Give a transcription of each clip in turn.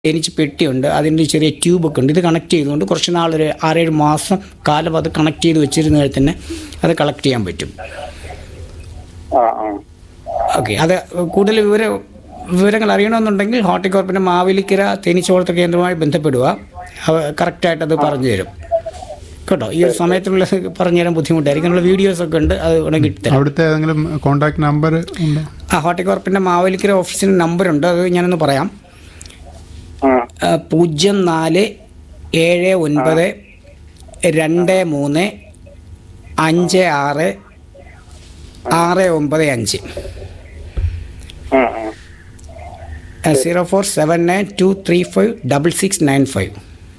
തേനീച്ച പെട്ടിയുണ്ട് അതിൻ്റെ ചെറിയ ട്യൂബൊക്കെ ഉണ്ട് ഇത് കണക്ട് ചെയ്തുകൊണ്ട് കുറച്ച് നാളൊരു ആറേഴ് മാസം കാലം അത് കണക്ട് ചെയ്ത് വെച്ചിരുന്നാൽ തന്നെ അത് കളക്ട് ചെയ്യാൻ പറ്റും ആ ആ ഓക്കെ അത് കൂടുതൽ വിവര വിവരങ്ങൾ അറിയണമെന്നുണ്ടെങ്കിൽ ഹോർട്ടിക്കോർപ്പിൻ്റെ മാവേലിക്കര തേനീച്ച വളർത്തൽ കേന്ദ്രവുമായി ബന്ധപ്പെടുക അവ കറക്റ്റായിട്ട് അത് പറഞ്ഞു തരും കേട്ടോ ഈ ഒരു സമയത്തുള്ള പറഞ്ഞു തരാൻ ബുദ്ധിമുട്ടായിരിക്കും അതിനുള്ള വീഡിയോസൊക്കെ ഉണ്ട് അത് ഉണ്ടെങ്കിൽ തരാം അവിടുത്തെ ഏതെങ്കിലും കോണ്ടാക്ട് നമ്പർ ഉണ്ടോ ആ ഹോർട്ടിക്കോർപ്പിൻ്റെ മാവേലിക്കര ഓഫീസിന് നമ്പറുണ്ട് അത് ഞാനൊന്ന് പറയാം ആ ആ, പൂജ്യം നാല് ഏഴ് ഒൻപത് രണ്ട് മൂന്ന് അഞ്ച് ആറ് ആറ് ഒമ്പത് അഞ്ച് ആ ആ zero four seven nine two three five double six nine five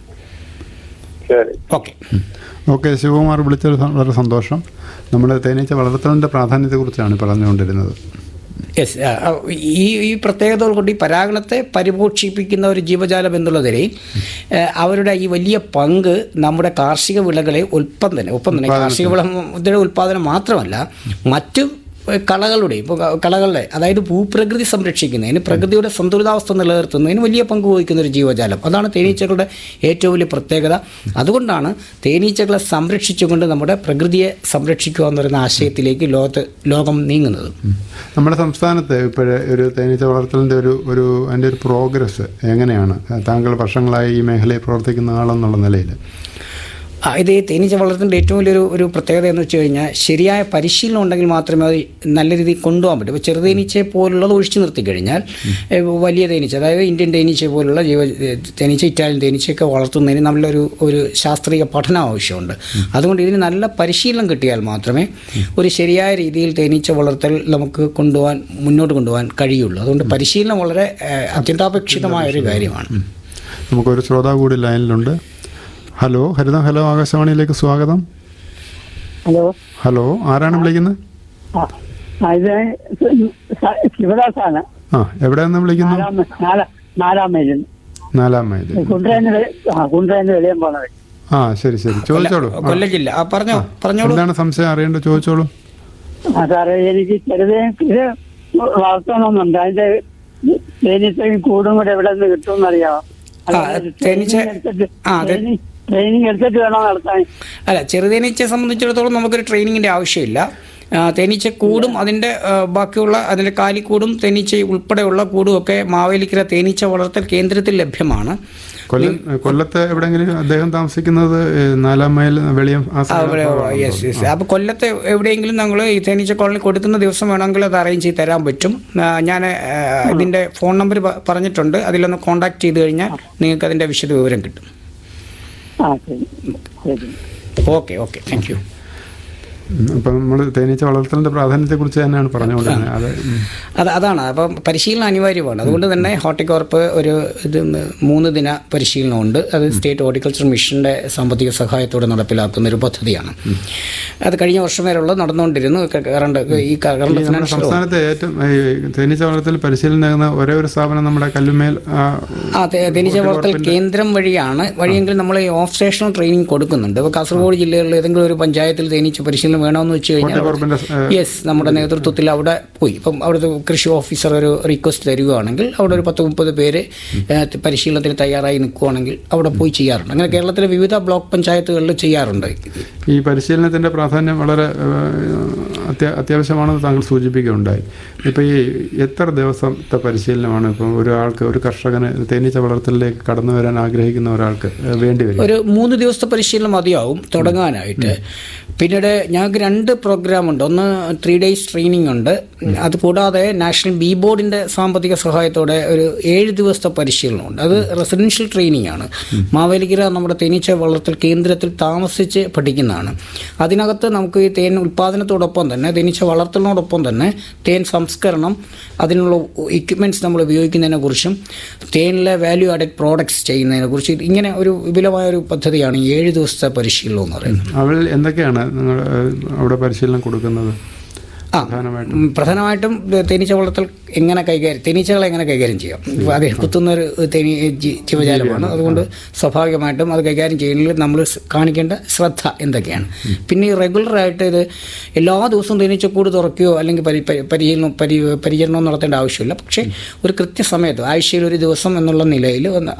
ശരി ഓക്കെ ഓക്കെ ശിവകുമാർ വിളിച്ചത് സ- വളരെ സന്തോഷം നമ്മൾ തേനീച്ച വളർത്തലിൻ്റെ പ്രാധാന്യത്തെക്കുറിച്ചാണ് പറഞ്ഞുകൊണ്ടിരുന്നത് യെസ് ഈ ഈ പ്രത്യേകതകൾ കൊണ്ട് ഈ പരാഗണത്തെ പരിപോഷിപ്പിക്കുന്ന ഒരു ജീവജാലം എന്നുള്ളതിൽ അവരുടെ ഈ വലിയ പങ്ക് നമ്മുടെ കാർഷിക വിളകളെ ഒപ്പം തന്നെ ഒപ്പം തന്നെ കാർഷിക വിളയുടെ ഉൽപ്പാദനം മാത്രമല്ല മറ്റു ഏഹ്, കളകളുടെ ഇപ്പോൾ കളകളുടെ അതായത് ഭൂപ്രകൃതി സംരക്ഷിക്കുന്നതിന് പ്രകൃതിയുടെ സന്തുലിതാവസ്ഥ നിലനിർത്തുന്നതിന് വലിയ പങ്ക് വഹിക്കുന്ന ഒരു ജീവജാലം അതാണ് തേനീച്ചകളുടെ ഏറ്റവും വലിയ പ്രത്യേകത അതുകൊണ്ടാണ് തേനീച്ചകളെ സംരക്ഷിച്ചുകൊണ്ട് നമ്മുടെ പ്രകൃതിയെ സംരക്ഷിക്കുക എന്ന് പറയുന്ന ആശയത്തിലേക്ക് ലോകത്ത് ലോകം നീങ്ങുന്നത് നമ്മുടെ സംസ്ഥാനത്ത് ഇപ്പോഴേ ഒരു തേനീച്ച വളർത്തലിൻ്റെ ഒരു ഒരു അതിൻ്റെ ഒരു പ്രോഗ്രസ് എങ്ങനെയാണ് താങ്കൾ വർഷങ്ങളായി ഈ മേഖലയിൽ പ്രവർത്തിക്കുന്ന ആളെന്നുള്ള നിലയിൽ ആ, ഇത് ഈ തേനീച്ച വളർത്തുന്നതിൻ്റെ ഏറ്റവും വലിയൊരു ഒരു പ്രത്യേകത എന്ന് വെച്ച് കഴിഞ്ഞാൽ ശരിയായ പരിശീലനം ഉണ്ടെങ്കിൽ മാത്രമേ അത് നല്ല രീതിയിൽ കൊണ്ടുപോകാൻ പറ്റൂ ഇപ്പോൾ ചെറുതേനീച്ചയെ പോലുള്ളത് ഒഴിച്ചു നിർത്തി കഴിഞ്ഞാൽ ഏ, വലിയ തേനീച്ച അതായത് ഇന്ത്യൻ തേനീച്ച പോലുള്ള ജീവ ഏ, തേനീച്ച ഇറ്റാലിയൻ തേനീച്ചയൊക്കെ വളർത്തുന്നതിന് നല്ലൊരു ഒരു ശാസ്ത്രീയ പഠനം ആവശ്യമുണ്ട് അതുകൊണ്ട് ഇതിന് നല്ല പരിശീലനം കിട്ടിയാൽ മാത്രമേ ഒരു ശരിയായ രീതിയിൽ തേനീച്ച വളർത്തൽ നമുക്ക് കൊണ്ടുപോകാൻ മുന്നോട്ട് കൊണ്ടുപോകാൻ കഴിയുള്ളൂ അതുകൊണ്ട് പരിശീലനം വളരെ ഏ, അത്യന്താപേക്ഷിതമായ ഒരു കാര്യമാണ് നമുക്കൊരു ശ്രോതാവ് കൂടി ലൈനിലുണ്ട് ഹലോ ഹരിതം ഹലോ ആകാശവാണിയിലേക്ക് സ്വാഗതം ഹലോ ഹലോ ആരാണ് വിളിക്കുന്നത് ആ ആ, ഇത് സ- ശിവദാസാണ് ആ എവിടെ നിന്ന് വിളിക്കുന്നു നാലാം നാലാം നാലാം മൈലിൽ നാലാം മൈൽ കുണ്ട്രേന്ന് വെ- ആ കുണ്ട്രേന്ന് വെളിയം പോണത് ആ ശരി ശരി ചോദിച്ചോളൂ ആ, കൊല്ലം ജില്ല ആ പറഞ്ഞോ പറഞ്ഞോളൂ എന്താണ് സംശയം അറിയേണ്ടത് ചോദിച്ചോളൂ ആ സാറേ എനിക്ക് ചെറുതേ ഇത് വളർത്തണമെന്നുണ്ട് അതിന്റെ തേനീച്ചയും കൂടും കൂടെ എവിടെ നിന്ന് കിട്ടുമെന്ന് അറിയാമോ ആ, തേനീച്ച- ആ, അതെ. ട്രെയിനിങ് എടുത്തിട്ട് വേണോ നടത്താൻ അല്ല ചെറുതേനീച്ചയെ സംബന്ധിച്ചിടത്തോളം നമുക്കൊരു ട്രെയിനിങ്ങിൻ്റെ ആവശ്യമില്ല ആ, തേനീച്ച കൂടും അതിൻ്റെ ആ, ബാക്കിയുള്ള അതിൻ്റെ കാലിക്കൂടും തേനീച്ച ഉൾപ്പെടെയുള്ള കൂടും ഒക്കെ മാവേലിക്കര തേനീച്ച വളർത്തൽ കേന്ദ്രത്തിൽ ലഭ്യമാണ് കൊല്ലം കൊല്ലത്ത് എവിടെയെങ്കിലും അദ്ദേഹം താമസിക്കുന്നത് ഏ, നാലാം മൈൽ വെളിയം ആ അവിടെ സൈഡിലാണോ? യെസ് യെസ് അപ്പോൾ കൊല്ലത്തെ എവിടെയെങ്കിലും ഞങ്ങൾ ഈ തേനീച്ച കോളനി കൊടുക്കുന്ന ദിവസം വേണമെങ്കിൽ അത് അറേഞ്ച് ചെയ്ത് തരാൻ പറ്റും ആ, ഞാൻ ആ, ഇതിൻ്റെ ഫോൺ നമ്പർ പറഞ്ഞിട്ടുണ്ട് അതിലൊന്ന് കോൺടാക്ട് ചെയ്ത് കഴിഞ്ഞാൽ നിങ്ങൾക്ക് അതിൻ്റെ വിശദ വിവരം കിട്ടും ആ ശരി ശരി ഓക്കെ ഓക്കെ താങ്ക് യു ഉം, അപ്പം നമ്മൾ തേനീച്ച വളർത്തലിന്റെ പ്രാധാന്യത്തെക്കുറിച്ച് തന്നെയാണ് പറഞ്ഞുകൊണ്ടിരുന്നത് അത് ഉം. അത് അതാണ് അപ്പം പരിശീലനം അനിവാര്യമാണ് അതുകൊണ്ട് തന്നെ ഹോർട്ടിക്കോർപ്പ് ഒരു ഇത് മൂന്ന് ദിന പരിശീലനമുണ്ട് അത് സ്റ്റേറ്റ് ഹോർട്ടിക്കൾച്ചർ മിഷൻ്റെ സാമ്പത്തിക സഹായത്തോടെ നടപ്പിലാക്കുന്ന ഒരു പദ്ധതിയാണ് അത് കഴിഞ്ഞ വർഷം വരെയുള്ള നടന്നുകൊണ്ടിരുന്നു ക- കറണ്ട് ഈ കറണ്ട് ഈ നമ്മുടെ ഫിനാൻഷ്യൽ സംസ്ഥാനത്തെ ഏറ്റവും ഈ തേനീച്ച വളർത്തൽ പരിശീലനം നൽകുന്ന ഒരേ ഒരു സ്ഥാപനം നമ്മുടെ കല്ലുമേൽ ആ, ആ തേ- തേനീച്ച വളർത്തൽ കേന്ദ്രം വഴിയാണ് വഴിയെങ്കിൽ നമ്മൾ ഈ ഓഫ് സ്റ്റേഷണൽ ട്രെയിനിങ് കൊടുക്കുന്നുണ്ട് ഇപ്പോൾ കാസർഗോഡ് ജില്ലയിലുള്ള ഏതെങ്കിലും ഒരു പഞ്ചായത്തിൽ തേനീച്ച പരിശീലനം വേണമെന്ന് വെച്ച് കഴിഞ്ഞാൽ ഹോർട്ടികോർപ്പിന്റെ ഏ, യെസ് നമ്മുടെ നേതൃത്വത്തിൽ അവിടെ പോയി ഇപ്പം അവിടുത്തെ കൃഷി ഓഫീസർ ഒരു റിക്വസ്റ്റ് തരികയാണെങ്കിൽ അവിടെ ഒരു പത്ത് മുപ്പത് പേര് ഏഹ്, പരിശീലനത്തിന് തയ്യാറായി നിൽക്കുകയാണെങ്കിൽ അവിടെ പോയി ചെയ്യാറുണ്ട് അങ്ങനെ കേരളത്തിലെ വിവിധ ബ്ലോക്ക് പഞ്ചായത്തുകളിൽ ചെയ്യാറുണ്ട് ഈ പരിശീലനത്തിന്റെ പ്രാധാന്യം വളരെ ഏ, അത്യ- അത്യാവശ്യമാണെന്ന് താങ്കൾ സൂചിപ്പിക്കുകയുണ്ടായി ഇപ്പം ഈ എത്ര ദിവസത്തെ പരിശീലനമാണ് ഇപ്പം ഒരാൾക്ക് ഒരു കർഷകന് തേനീച്ച വളർത്തലിലേക്ക് കടന്നു വരാൻ ആഗ്രഹിക്കുന്ന ഒരാൾക്ക് ഏ, വേണ്ടി വരും ഒരു മൂന്ന് ദിവസത്തെ പരിശീലനം മതിയാവും തുടങ്ങാനായിട്ട് പിന്നീട് ഞങ്ങൾക്ക് രണ്ട് പ്രോഗ്രാം ഉണ്ട് ഒന്ന് ത്രീ ഡേയ്സ് ട്രെയിനിങ് ഉണ്ട് അതുകൂടാതെ നാഷണൽ ബി ബോർഡിൻ്റെ സാമ്പത്തിക സഹായത്തോടെ ഒരു ഏഴ് ദിവസത്തെ പരിശീലനമുണ്ട് അത് റെസിഡൻഷ്യൽ ട്രെയിനിങ് ആണ് മാവേലിക്കര നമ്മുടെ തേനീച്ച വളർത്തൽ കേന്ദ്രത്തിൽ താമസിച്ച് പഠിക്കുന്നതാണ് അതിനകത്ത് നമുക്ക് ഈ തേൻ ഉൽപ്പാദനത്തോടൊപ്പം തന്നെ തേനീച്ച വളർത്തലിനോടൊപ്പം തന്നെ തേൻ സംസ്കരണം അതിനുള്ള എക്യുപ്മെൻറ്റ്സ് നമ്മൾ ഉപയോഗിക്കുന്നതിനെ കുറിച്ചും തേനിലെ വാല്യൂ ആഡഡ് പ്രോഡക്ട്സ് ചെയ്യുന്നതിനെ കുറിച്ച് ഇങ്ങനെ ഒരു വിപുലമായ ഒരു പദ്ധതിയാണ് ഈ ഏഴ് ദിവസത്തെ പരിശീലനം എന്ന് പറയുന്നത് അവൾ എന്തൊക്കെയാണ് നിങ്ങൾ ഏ, അവിടെ പരിശീലനം കൊടുക്കുന്നത് ആ പ്രധാനമായിട്ടും ഉം, പ്രധാനമായിട്ടും തേനീച്ച വളർത്തൽ എങ്ങനെ കൈകാര്യം തേനീച്ചകളെ എങ്ങനെ കൈകാര്യം ചെയ്യാം ഇപ്പൊ അത് കുത്തുന്ന ഒരു തേനീ ജി- ജീവജാലമാണ് അതുകൊണ്ട് സ്വാഭാവികമായിട്ടും അത് കൈകാര്യം ചെയ്യുന്നതിൽ നമ്മൾ സ് കാണിക്കേണ്ട ശ്രദ്ധ എന്തൊക്കെയാണ് പിന്നെ ഈ റെഗുലറായിട്ട് ഇത് എല്ലാ ദിവസവും തേനീച്ചക്കൂട് തുറക്കുകയോ അല്ലെങ്കിൽ പരി പരി- പരിചരണം പരി പരിചരണം നടത്തേണ്ട ആവശ്യമില്ല പക്ഷേ ഒരു കൃത്യസമയത്ത് ആഴ്ചയിൽ ഒരു ദിവസം എന്നുള്ള നിലയിൽ ഒന്ന്